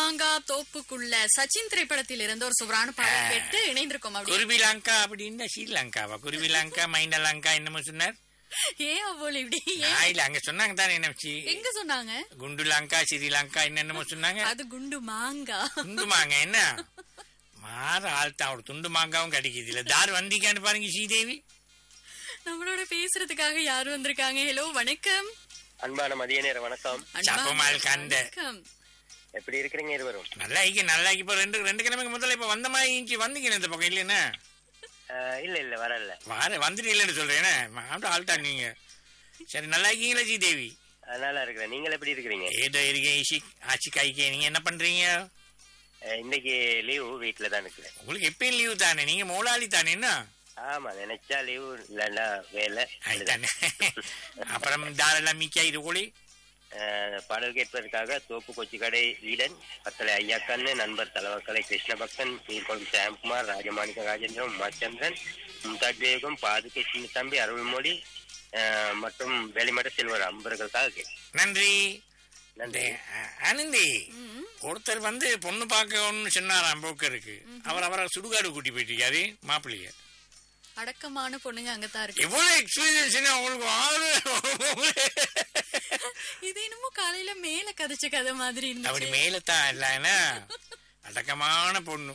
மாங்கா தோப்புக்குள்ள சச்சின் திரைப்படத்தில் இருந்த ஒரு சுவரான பாடல் கேட்டு இணைந்திருக்கோம் அப்படி குருவி லங்கா அப்படின்னா ஸ்ரீலங்காவா குருவி லங்கா மைண்ட லங்கா என்னமோ சொன்னார் ஏன் அவ்வளவு இப்படி ஏன்? நான் இல்ல அங்க சொன்னாங்க தானே என்ன வச்சு எங்க சொன்னாங்க குண்டு லங்கா ஸ்ரீலங்கா என்னென்னமோ சொன்னாங்க அது குண்டு மாங்கா துண்டு மாங்க என்ன மாற ஆள் தான் ஒரு துண்டு மாங்காவும் கிடைக்குது இல்ல தார் வந்திக்கான்னு பாருங்க ஸ்ரீதேவி நம்மளோட பேசுறதுக்காக யாரு வந்திருக்காங்க ஹலோ வணக்கம் அன்பான மதிய நேர வணக்கம் அன்பான சப்பமால் கண்ட. வணக்கம் எப்படி இருக்கிறீங்க இருவரும் நல்லா ஐக்கி நல்லா ஐக்கி இப்போ ரெண்டு ரெண்டு கிழமைக்கு முதல்ல இப்ப வந்த மாதிரி இருந்துச்சு வந்தீங்க இந்த பக்கம் இல்லைன்னா அஹ், இல்ல இல்ல வரல வார வந்துட்டு இல்லைன்னு சொல்றேன் மாவட்ட ஆள்டா நீங்க சரி நல்லா இருக்கீங்களா ஸ்ரீதேவி அஹ், நல்லா இருக்கிறேன் நீங்கள் எப்படி இருக்கிறீங்க ஏதோ இருக்கேன் இசி ஆச்சி காய்க்கே நீங்க என்ன பண்றீங்க அஹ், இன்னைக்கு லீவு வீட்டுல தான் இருக்கிறேன் உங்களுக்கு எப்பயும் லீவு தானே நீங்க மோலாளி தானே என்ன ஆமா நினைச்சா லீவு இல்லைன்னா வேலை அதுதானே அப்புறம் தாரெல்லாம் மிக்கா இது கூலி அஹ், பாடல் கேட்பதற்காக தோப்பு கொச்சி கடை ஈடன் பத்தலை ஐயாக்கண்ணு நண்பர் தலைவர்களை கிருஷ்ணபக்தன் நீர்கொழும் சாம்குமார் ராஜமாணிக்க ராஜேந்திரன் உமாச்சந்திரன் மும்தாஜ் பேகம் பாதுகை தம்பி அருள்மொழி அஹ், மற்றும் வெளிமட செல்வர் அம்பர்களுக்காக கேட்கிறேன். நன்றி நன்றி அஹ், ஆனந்தி ஒருத்தர் வந்து பொண்ணு பார்க்கணும்னு சொன்னாராம் போக்கருக்கு அவர் அவரை சுடுகாடு கூட்டி போயிட்டு மாப்பிள்ளைய அடக்கமான பொண்ணுங்க அங்கதான் இருக்கு எவ்வளவு எக்ஸ்பீரியன்ஸ் உங்களுக்கு ஆளு- இது என்னமோ காலையில மேல கதைச்ச கதை மாதிரி அப்படி இருந்துச்சு மேலத்தான் இல்லைன்னா அடக்கமான பொண்ணு